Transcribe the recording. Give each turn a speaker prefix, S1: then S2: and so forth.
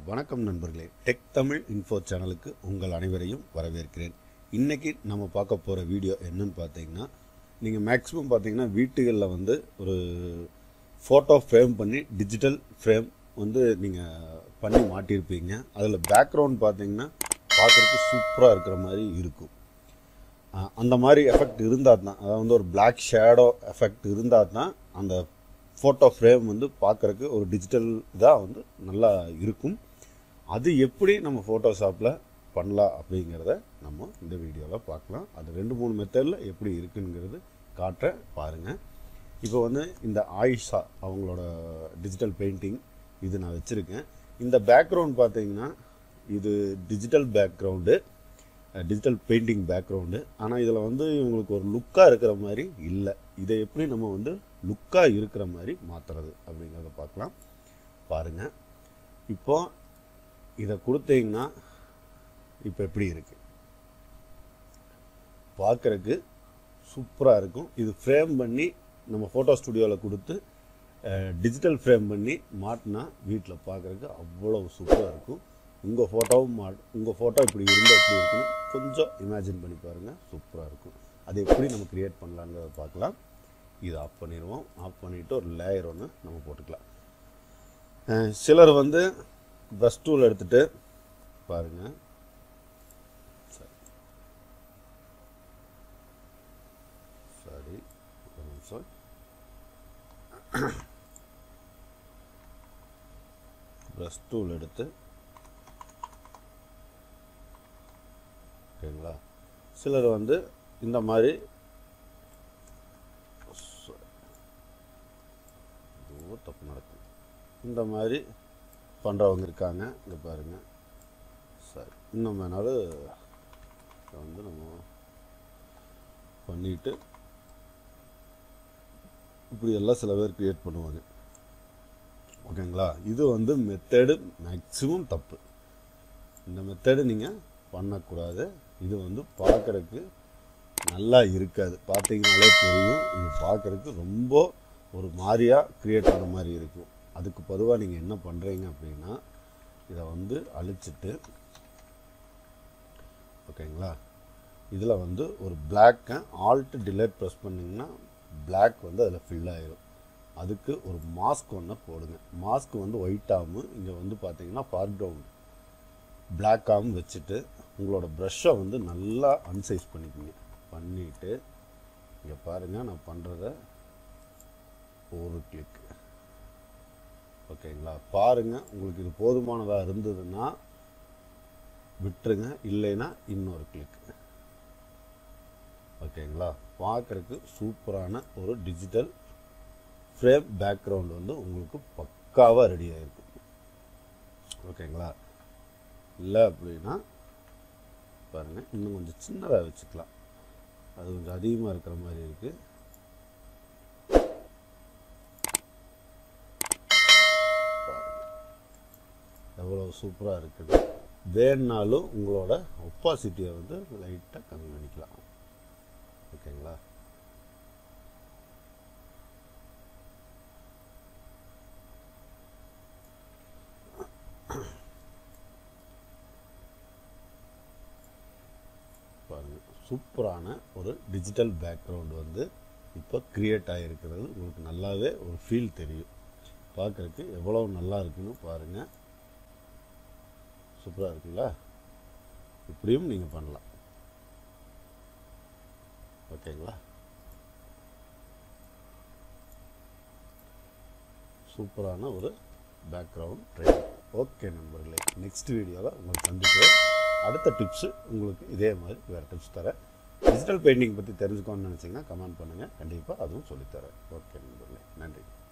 S1: வணக்கம் நண்பர்களே tech Tamil info சேனலுக்கு உங்கள் அனைவரையும் வரவேற்கிறேன் இன்னைக்கு நம்ம பார்க்க போகிற வீடியோ என்னன்னு பார்த்தீங்கன்னா நீங்கள் மேக்ஸிமம் பார்த்தீங்கன்னா வீட்டுகளில் வந்து ஒரு ஃபோட்டோ ஃப்ரேம் பண்ணி டிஜிட்டல் ஃப்ரேம் வந்து நீங்கள் பண்ணி மாட்டியிருப்பீங்க அதில் பேக்ரவுண்ட் பார்த்தீங்கன்னா பார்க்குறதுக்கு சூப்பராக இருக்கிற மாதிரி இருக்கும் அஹ் அந்த மாதிரி எஃபெக்ட் இருந்தால் தான் அதாவது வந்து ஒரு Black ஷேடோ எஃபெக்ட் இருந்தால் தான் அந்த ஃபோட்டோ ஃப்ரேம் வந்து பார்க்குறக்கு ஒரு டிஜிட்டல் இதாக வந்து நல்லா இருக்கும் அது எப்படி நம்ம ஃபோட்டோஷாப்பில் பண்ணலாம் அப்படிங்கிறத நம்ம இந்த வீடியோவில் பார்க்கலாம் அது ரெண்டு மூணு மெத்தடில் எப்படி இருக்குங்கிறது காட்ட பாருங்கள் இப்போ வந்து இந்த ஆயிஷா அவங்களோட டிஜிட்டல் பெயிண்டிங் இது நான் வச்சுருக்கேன் இந்த பேக்ரவுண்ட் பார்த்தீங்கன்னா இது digital background digital painting background ஆனால் இதில் வந்து இவங்களுக்கு ஒரு லுக்காக இருக்கிற மாதிரி இல்லை இதை எப்படி நம்ம வந்து லுக்காக இருக்கிற மாதிரி மாற்றுறது அப்படிங்கிறத பார்க்கலாம் பாருங்கள் இப்போ இதை கொடுத்தீங்கன்னா இப்போ எப்படி இருக்கு பார்க்குறக்கு சூப்பராக இருக்கும் இது ஃப்ரேம் பண்ணி நம்ம ஃபோட்டோ ஸ்டுடியோவில் கொடுத்து டிஜிட்டல் ஃப்ரேம் பண்ணி மாட்டினா வீட்டில் பார்க்குறக்கு அவ்வளோ சூப்பராக இருக்கும் உங்கள் ஃபோட்டோவும் மா உங்கள் ஃபோட்டோ இப்படி இருந்தால் எப்படி இருக்குன்னு கொஞ்சம் இமேஜின் பண்ணி பாருங்கள் சூப்பராக இருக்கும் அது எப்படி நம்ம க்ரியேட் பண்ணலாங்கிறத பார்க்கலாம் இதை ஆஃப் பண்ணிடுவோம் ஆஃப் பண்ணிவிட்டு ஒரு லேயர் ஒன்று நம்ம போட்டுக்கலாம் அஹ் சிலர் வந்து ப்ரஷ் டூல் எடுத்துகிட்டு பாருங்கள் சரி சரி ஒரு நிமிஷம் ப்ரஷ் டூல் எடுத்து ஓகேங்களா சிலர் வந்து இந்த மாதிரி ச- ஏதோ தப்பு நடக்குது இந்த மாதிரி பண்ணுறவங்க இருக்காங்க இங்கே பாருங்கள் சரி இன்னும் வேணாலும் இதை வந்து நம்ம பண்ணிட்டு இப்படி எல்லாம் சில பேர் கிரியேட் பண்ணுவாங்க ஓகேங்களா இது வந்து மெத்தடு மேக்ஸிமம் தப்பு இந்த மெத்தடு நீங்கள் பண்ணக்கூடாது இது வந்து பார்க்கறதுக்கு நல்லா இருக்காது பார்த்தீங்கனாலே தெரியும் இது பார்க்கறதுக்கு ரொம்ப ஒரு மாதிரியாக கிரியேட் ஆன மாதிரி இருக்கும் அதுக்கு பொதுவாக நீங்கள் என்ன பண்ணுறீங்க அப்படின்னா இதை வந்து அழிச்சிட்டு ஓகேங்களா இதில் வந்து ஒரு பிளாக்கை ஆல்ட் டிலேட் ப்ரெஸ் பண்ணிங்கன்னா பிளாக் வந்து அதில் ஃபில் ஆயிரும் அதுக்கு ஒரு மாஸ்க் ஒன்று போடுங்க மாஸ்க் வந்து ஒயிட்டாகவும் இங்கே வந்து பார்த்தீங்கன்னா ஃபார்க்ரவுண்ட் பிளாக்காகவும் வச்சுட்டு உங்களோட ப்ரஷ்ஷை வந்து நல்லா அன்சைஸ் பண்ணிக்கோங்க பண்ணிவிட்டு இங்கே பாருங்கள் நான் பண்ணுறத ஒரு கிளிக் ஓகேங்களா பாருங்கள் உங்களுக்கு இது போதுமானதாக இருந்ததுன்னா விட்டுருங்க இல்லைன்னா இன்னொரு கிளிக் ஓகேங்களா பார்க்குறதுக்கு சூப்பரான ஒரு டிஜிட்டல் ஃப்ரேம் பேக்ரவுண்ட் வந்து உங்களுக்கு பக்காவாக ரெடி ஆகிருக்கும் ஓகேங்களா இல்லை அப்படின்னா பாருங்கள் இன்னும் கொஞ்சம் சின்னதாக வச்சுக்கலாம் அது கொஞ்சம் அதிகமாக இருக்கிற மாதிரி இருக்குது எவ்வளோ சூப்பராக இருக்குது வேணுனாலும் உங்களோட ஒப்பாசிட்டியை வந்து லைட்டாக கம்மி பண்ணிக்கலாம் ஓகேங்களா பாருங்கள் சூப்பரான ஒரு டிஜிட்டல் பேக்ரவுண்ட் வந்து இப்போ க்ரியேட் ஆகிருக்கிறது உங்களுக்கு நல்லாவே ஒரு ஃபீல் தெரியும் பார்க்குறதுக்கு எவ்வளோ நல்லா இருக்குன்னு பாருங்கள் சூப்பராக இருக்குங்களா இப்படியும் நீங்கள் பண்ணலாம் ஓகேங்களா சூப்பரான ஒரு பேக்ரவுண்ட் ட்ரைனிங் ஓகே நண்பர்களே நெக்ஸ்ட் வீடியோவில் உங்களை சந்திக்கிறேன் அடுத்த டிப்ஸு உங்களுக்கு இதே மாதிரி வேறு டிப்ஸ் தரேன் டிஜிட்டல் பெயிண்டிங் பற்றி தெரிஞ்சுக்கணும்னு நினச்சிங்கன்னா கமெண்ட் பண்ணுங்கள் கண்டிப்பாக அதுவும் சொல்லித்தரேன் ஓகே நண்பர்களே நன்றி